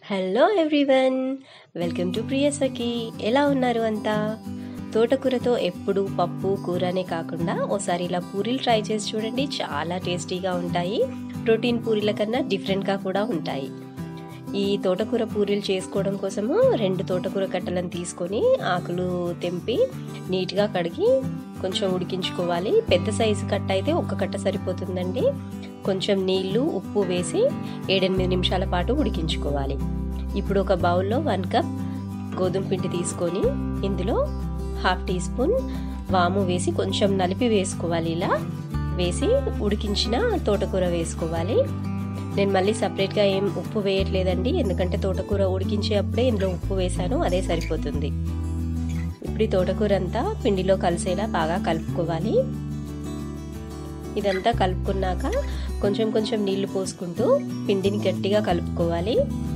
hello everyone welcome to Priyasakhi ఎలా ఉన్నారు అంతా తోటకూరతో ఎప్పుడు పప్పు కూరనే కాకుండా ఓసారి ఇలా పూరీలు ట్రై చేసి చూడండి చాలా టేస్టీగా ఉంటాయి ప్రోటీన్ పూరీల కన్నా డిఫరెంట్గా కూడా ఉంటాయి ఈ తోటకూర పూరీలు చేసుకోవడం కోసము రెండు తోటకూర కట్టలను తీసుకొని ఆకులు తెంపి నీట్గా కడిగి కొంచెం ఉడికించుకోవాలి పెద్ద సైజు కట్ట అయితే ఒక్క కట్ట సరిపోతుందండి కొంచెం నీళ్లు ఉప్పు వేసి ఏడెనిమిది నిమిషాల పాటు ఉడికించుకోవాలి ఇప్పుడు ఒక బౌల్లో వన్ కప్ గోధుమ పిండి తీసుకొని ఇందులో హాఫ్ టీ స్పూన్ వాము వేసి కొంచెం నలిపి వేసుకోవాలి ఇలా వేసి ఉడికించిన తోటకూర వేసుకోవాలి నేను మళ్ళీ సపరేట్గా ఏం ఉప్పు వేయట్లేదండి ఎందుకంటే తోటకూర ఉడికించేటప్పుడే ఇందులో ఉప్పు వేసాను అదే సరిపోతుంది ఇప్పుడు ఈ తోటకూర అంతా పిండిలో కలిసేలా బాగా కలుపుకోవాలి ఇదంతా కలుపుకున్నాక కొంచెం కొంచెం నీళ్లు పోసుకుంటూ పిండిని గట్టిగా కలుపుకోవాలి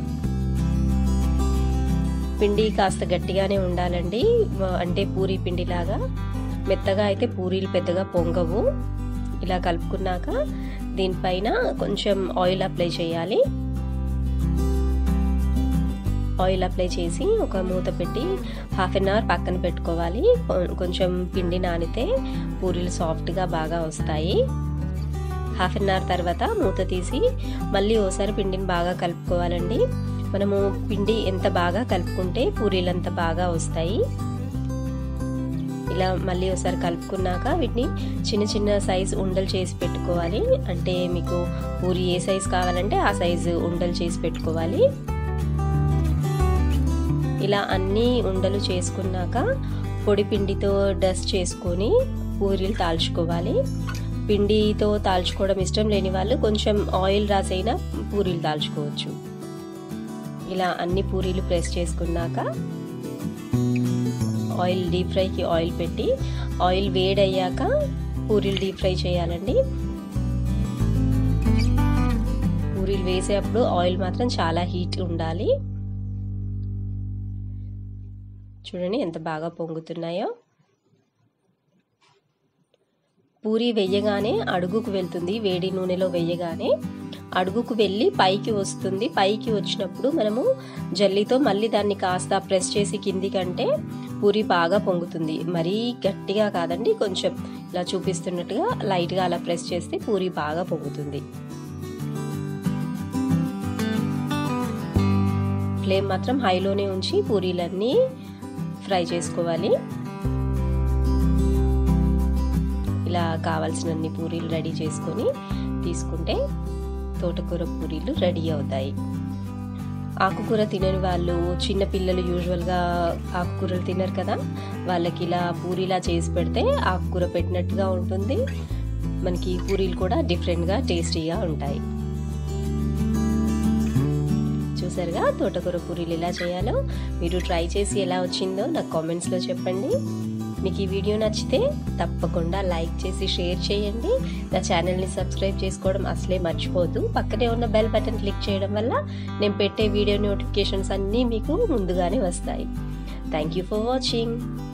పిండి కాస్త గట్టిగానే ఉండాలండి అంటే పూరీ పిండిలాగా మెత్తగా అయితే పూరీలు పెద్దగా పొంగవు ఇలా కలుపుకున్నాక దీనిపైన కొంచెం ఆయిల్ అప్లై చేయాలి ఆయిల్ అప్లై చేసి ఒక మూత పెట్టి హాఫ్ అన్ అవర్ పక్కన పెట్టుకోవాలి కొంచెం పిండి నానితే పూరీలు సాఫ్ట్గా బాగా వస్తాయి హాఫ్ అన్ అవర్ తర్వాత మూత తీసి మళ్ళీ ఓసారి పిండిని బాగా కలుపుకోవాలండి మనము పిండి ఎంత బాగా కలుపుకుంటే పూరీలు అంత బాగా వస్తాయి ఇలా మళ్ళీ ఒకసారి కలుపుకున్నాక వీటిని చిన్న చిన్న సైజు ఉండలు చేసి పెట్టుకోవాలి అంటే మీకు పూరి ఏ సైజు కావాలంటే ఆ సైజు ఉండలు చేసి పెట్టుకోవాలి ఇలా అన్ని ఉండలు చేసుకున్నాక పొడి పిండితో డస్ట్ చేసుకొని పూరీలు తాల్చుకోవాలి పిండితో తాల్చుకోవడం ఇష్టం లేని వాళ్ళు కొంచెం ఆయిల్ రాసైనా పూరీలు తాల్చుకోవచ్చు ఇలా అన్ని పూరీలు ప్రెస్ చేసుకున్నాక ఆయిల్ డీప్ ఫ్రైకి ఆయిల్ పెట్టి ఆయిల్ వేడయ్యాక పూరీలు డీప్ ఫ్రై చేయాలండి పూరీలు వేసేటప్పుడు ఆయిల్ మాత్రం చాలా హీట్ ఉండాలి చూడండి ఎంత బాగా పొంగుతున్నాయో పూరి వెయ్యగానే అడుగుకు వెళ్తుంది వేడి నూనెలో వెయ్యగానే అడుగుకు వెళ్ళి పైకి వస్తుంది పైకి వచ్చినప్పుడు మనము జల్లితో మళ్ళీ దాన్ని కాస్త ప్రెస్ చేసి కింది కంటే పూరి బాగా పొంగుతుంది మరీ గట్టిగా కాదండి కొంచెం ఇలా చూపిస్తున్నట్టుగా లైట్గా అలా ప్రెస్ చేస్తే పూరి బాగా పొంగుతుంది ఫ్లేమ్ మాత్రం హైలోనే ఉంచి పూరీలన్నీ ఫ్రై చేసుకోవాలి ఇలా కావాల్సినన్ని పూరీలు రెడీ చేసుకొని తీసుకుంటే తోటకూర పూరీలు రెడీ అవుతాయి ఆకుకూర తినని వాళ్ళు చిన్నపిల్లలు యూజువల్గా ఆకుకూరలు తినరు కదా వాళ్ళకి ఇలా పూరీలా చేసి పెడితే ఆకుకూర పెట్టినట్టుగా ఉంటుంది మనకి పూరీలు కూడా డిఫరెంట్గా టేస్టీగా ఉంటాయి చూసారుగా తోటకూర పూరీలు ఎలా చేయాలో మీరు ట్రై చేసి ఎలా వచ్చిందో నాకు కామెంట్స్లో చెప్పండి మీకు ఈ వీడియో నచ్చితే తప్పకుండా లైక్ చేసి షేర్ చేయండి నా ఛానల్ని సబ్స్క్రైబ్ చేసుకోవడం అసలే మర్చిపోదు పక్కనే ఉన్న బెల్ బటన్ క్లిక్ చేయడం వల్ల నేను పెట్టే వీడియో నోటిఫికేషన్స్ అన్నీ మీకు ముందుగానే వస్తాయి థ్యాంక్ యూ ఫర్ వాచింగ్